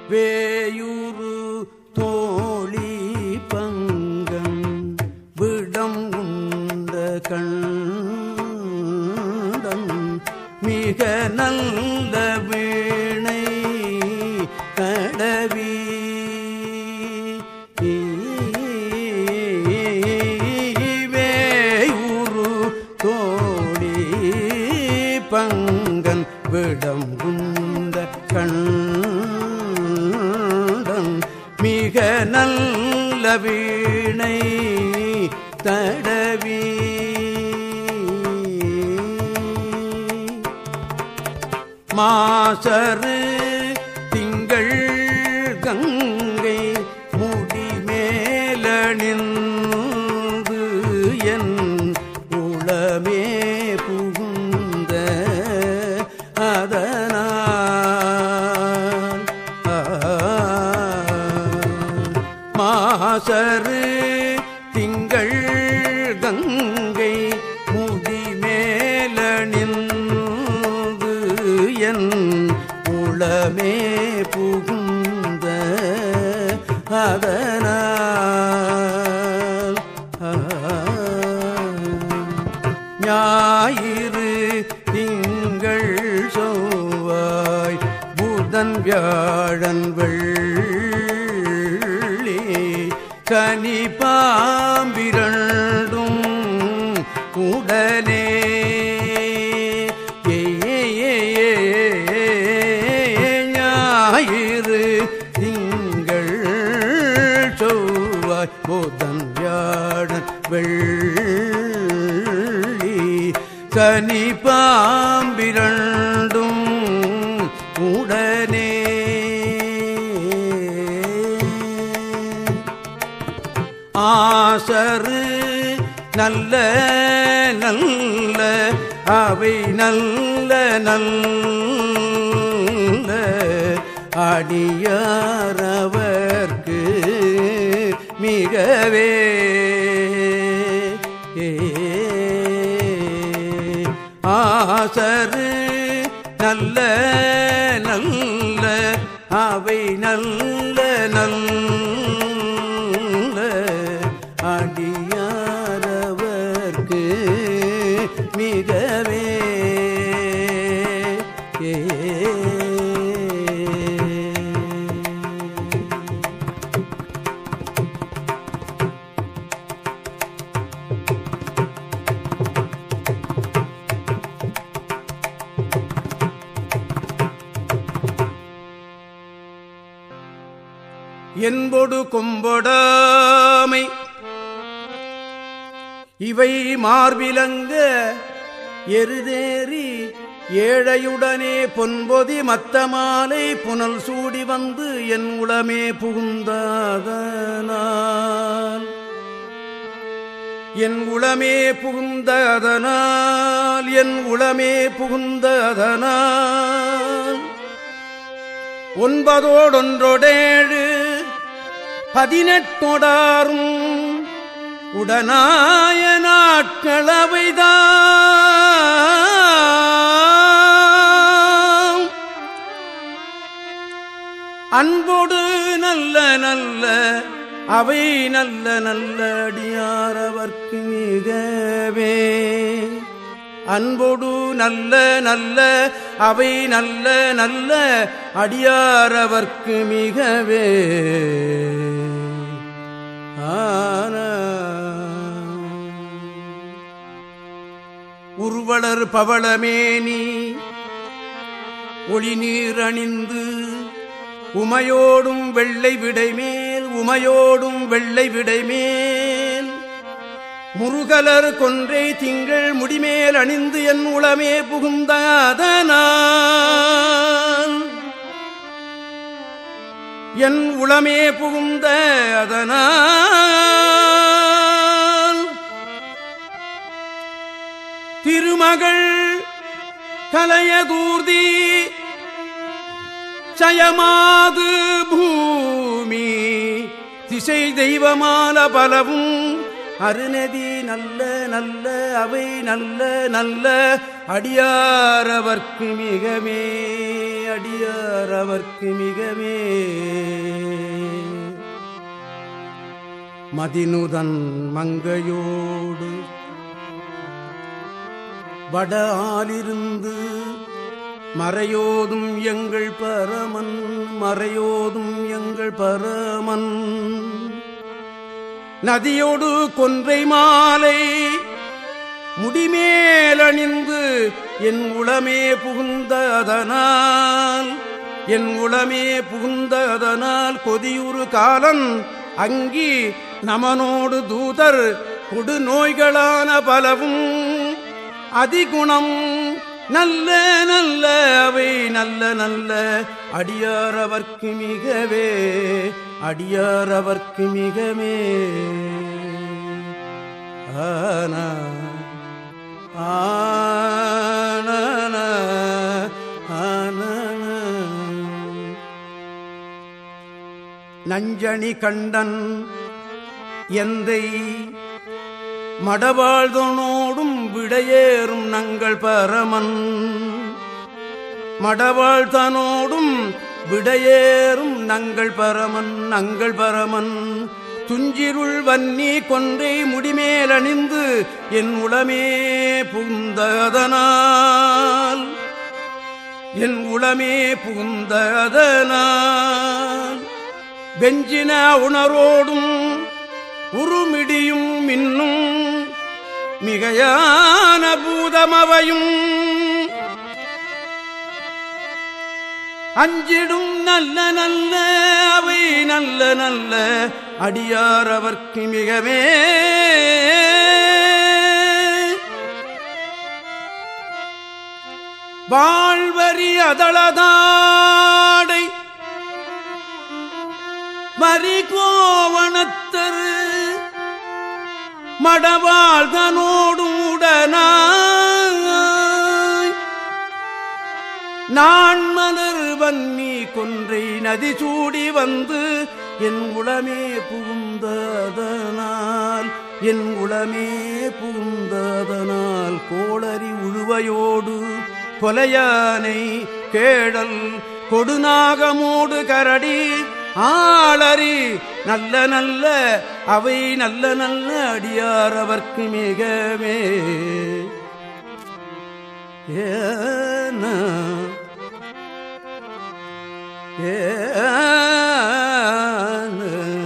வேயுரு தோழி பங்கம் விடம் உண்ட கண்டம் மிக நல்ல வீணை கடவி வேயுரு தோழி பங்கன் விடம் உண்ட கண்டம் மிக நல்ல வீணை தடவி மாசரு திங்கள் கங்கை முடிமேலணிந்து என் உளமே புகுந்த அதனால் மாசரு திங்கள் கங்கை முடிமேலணிந்து என் உளமே புகுந்த அதனால் ஞாயிறு திங்கள் செவ்வாய் புதன் வியாழன் வெள்ளி கனி பாம்பிரண்டும் உடனே ஞாயிறு திங்கள் செவ்வாய் புதன் வியாழன் வெள்ளி கனி பாம்பிரண்டும் உடனே ஆசரு நல்ல நல்ல அவை நல்ல நல்ல அடியாரவர்க்கு மிகவே ஆசரு நல்ல நல்ல அவை நல்ல நல்ல அடியாரவர்க்கு மிகவே என்பொடு கொம்பொடாமை இவை மார்பிலங்க எருதேறி ஏழையுடனே பொன்பொதி மத்த மாலை புனல் சூடி வந்து என் உளமே புகுந்ததனால் என் உளமே புகுந்ததனால் என் உளமே புகுந்ததனால் ஒன்பதோடொன்றொடேழு பதினெட்டொடாரும் உடனாய நாட்களவைதான் அன்போடு நல்ல நல்ல அவை நல்ல நல்ல அடியாரவர்க்கு மிகவே அன்போடு நல்ல நல்ல அவை நல்ல நல்ல அடியாரவர்க்கு மிகவே ஆன உருவளர் பவளமேனி ஒளி நீர் அணிந்து உமையோடும் வெள்ளை விடைமேல் உமையோடும் வெள்ளை விடைமேல் முருகலர் கொன்றை திங்கள் முடிமேல் அணிந்து என் உளமே புகுந்ததனால் என் உளமே புகுந்த அதனால் திருமகள் கலையதூர்தி சயமாது பூமி திசை தெய்வமால பலவும் அருநதி நல்ல நல்ல அவை நல்ல நல்ல அடியாரவர்க்கு மிகமே அடியாரவர்க்கு மிகமே மதினுதன் மங்கையோடு வட ஆலிருந்து மறையோதும் எங்கள் பரமன் மறையோதும் எங்கள் பரமன் நதியோடு கொன்றை மாலை முடிமேலணிந்து என் உளமே புகுந்ததனால் என் உளமே புகுந்ததனால் கொதியுறு காலன் அங்கி நமனோடு தூதர் கொடு நோய்களான பலவும் அதிகுணம் நல்ல நல்ல அவை நல்ல நல்ல அடியாரவர்க்கு மிகவே அடியாரவர்க்கு மிகமே ஆன ஆன ஆன நஞ்சணி கண்டன் எந்தை மடவாழ்தனோடும் விடையேறும் நங்கள் பரமன் மடவாழ்தனோடும் விடையேறும் நங்கள் பரமன் நங்கள் பரமன் துஞ்சிருள் வன்னி கொன்றை முடிமேலணிந்து என் உளமே புகுந்ததனால் என் உளமே புகுந்ததனால் வெஞ்சின உணரோடும் உருமிடியும் மின்னும் மிகையான பூதமவையும் அஞ்சிடும் நல்ல நல்ல அவை நல்ல நல்ல அடியார் அவர்க்கு மிகவே வாழ்வரி அதளதாடை மறி கோவணத்தர் மடவாள் தனோடும் உடனாய் நான் மலர் வன்னி கொன்றை நதி சூடி வந்து என் உளமே புகுந்ததனால் என் உளமே புகுந்ததனால் கோளரி உழுவையோடு கொலையானை கேடல் கொடுநாகமோடு கரடி ஆளறி நல்ல நல்ல அவை நல்ல நல்ல அடியார் அவர்க்கு மிகவே ஏன ஏன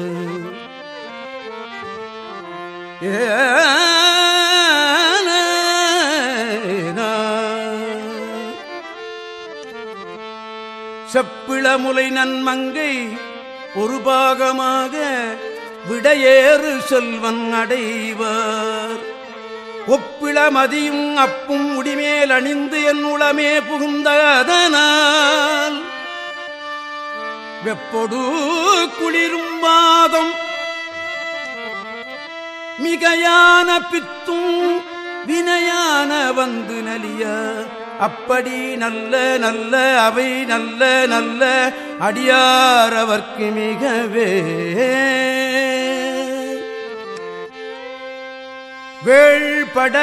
செப்பிளமுலை நன்மங்கை ஒரு பாகமாக விடையேறு செல்வன் அடைவார் ஒப்பிள மதியும் அப்பும் முடிமேல் அணிந்து என் உளமே புகுந்த அதனால் வெப்பொடு குளிரும் வாதம் மிகையான பித்தும் வினையான வந்து நலிய அப்படி நல்ல நல்ல அவை நல்ல நல்ல அடியார் அவர்க்கு மிகவே வேள்பட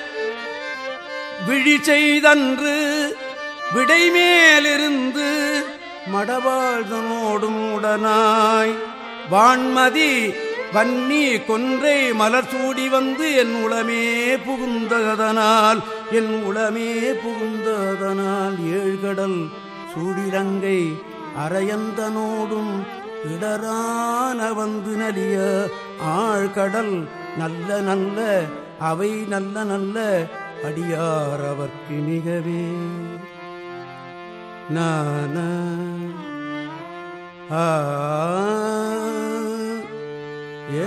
விழி செய்தன்று விடைமேலிருந்து மடவாழ்தனோடும் உடனாய் வான்மதி வன்னி கொன்றை மலர் சூடி வந்து என் உளமே புகுந்ததனால் என் உளமே புகுந்ததனால் ஏழ்கடல் சூடிரங்கை அரையந்தனோடும் இடரான வந்து நலிய ஆழ்கடல் நல்ல நல்ல அவை நல்ல நல்ல அடியார் அவர்க்கு மிகவே நான ஆ ஏ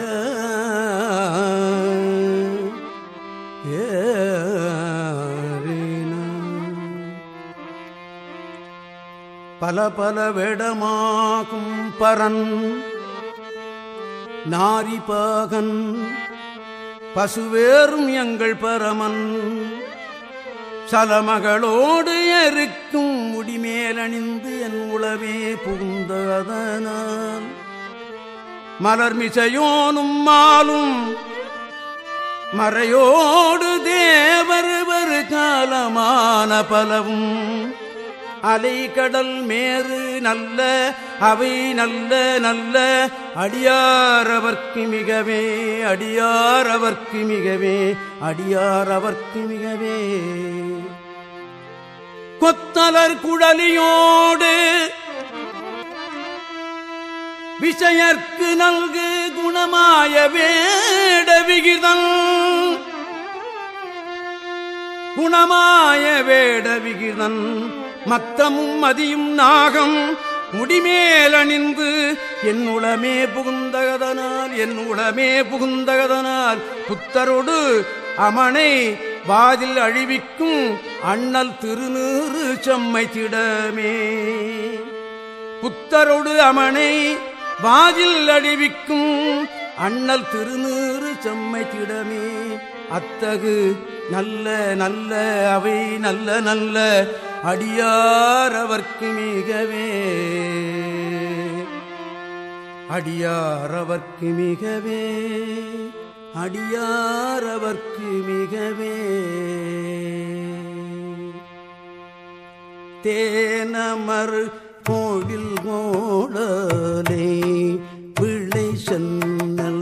பல பல வேடமாகும் பரன் நாரிபாகன் பசுவேறும் எங்கள் பரமன் சலமகளோடு எருக்கும் முடிமேலணிந்து என் உளவே புகுந்ததனால் மலர்மிசையோனும் மாலும் மறையோடு தேவருவர் காலமான பலவும் அலைகடல் மேறு நல்ல அவை நல்ல நல்ல அடியாரவர்க்கு மிகவே அடியாரவர்க்கு மிகவே அடியாரவர்க்கு மிகவே கொத்தலர் குழலியோடு விஷயற்கு நல்கு குணமாய வேட விகிதம் குணமாய வேட விகிதன் மத்தமும் மதியும் நாகம் முடிமேலணிந்து என் உளமே புகுந்தகதனால் என் உளமே புகுந்தகதனால் புத்தரோடு அமனை வாதில் அழிவிக்கும் அண்ணல் திருநீறு செம்மை திடமே புத்தரோடு அமனை வாதில் அழிவிக்கும் அண்ணல் திருநீறு செம்மை திடமே அத்தகு நல்ல நல்ல அவை நல்ல நல்ல அடியாரவர்க்கு மிகவே அடியாரவர்க்கு மிகவே அடியாரவர்க்கு மிகவே தேனமர் கோவில் கோடலே பிள்ளை சென்னல்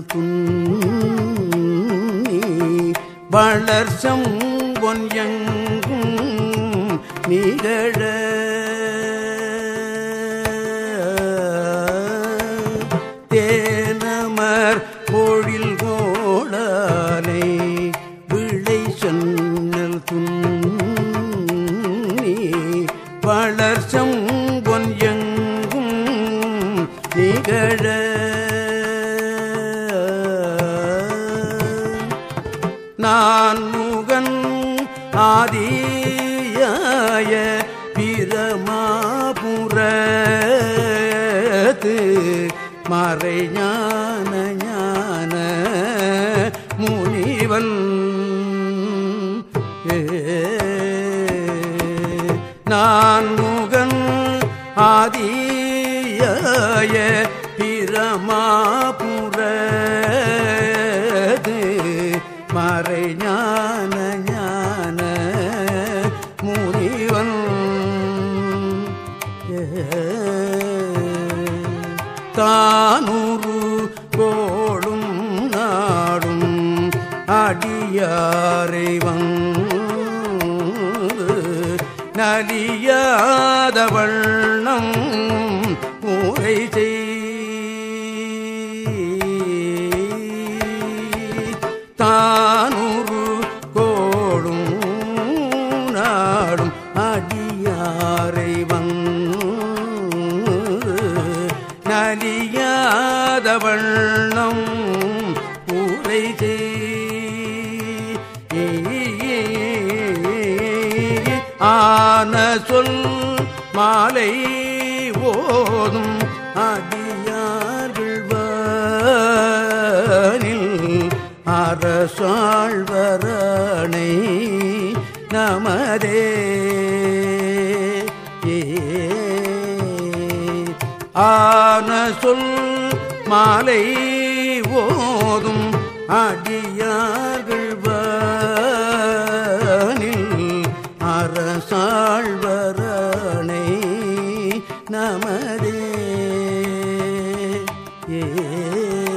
துன்னி வளர்ச்சம் பொன் எங்கும் நிகழ தேனமர் கோழில் கோடாலை விளை சொன்னல் துன்னி வளர்ச்சம் பொன் எங்கும் நிகழ நான் முகன் ஆதியாய பிரமாபுரத்து மறை ஞான ஞான முனிவன் ஏ நான் முகன் ஆதியாய பிரமாபுரது மறை ஞான ஞான முனிவன் தானூறு கோளும் நாடும் அடியாரை வந்து நலியாத வண்ணம் ஊரை தானூறு கோடும் நாடும் அடியாரை வந்து நலியாத வண்ணம் ஊரை ஆன சொல் மாலை ஓதும் அடியார்கள் வானில் அரசாழ்வரணை நமதே ஏ ஆன சொல் மாலை ஓதும் அடியார்கள் வானில் அரசாழ்வரணை நமதே ஏ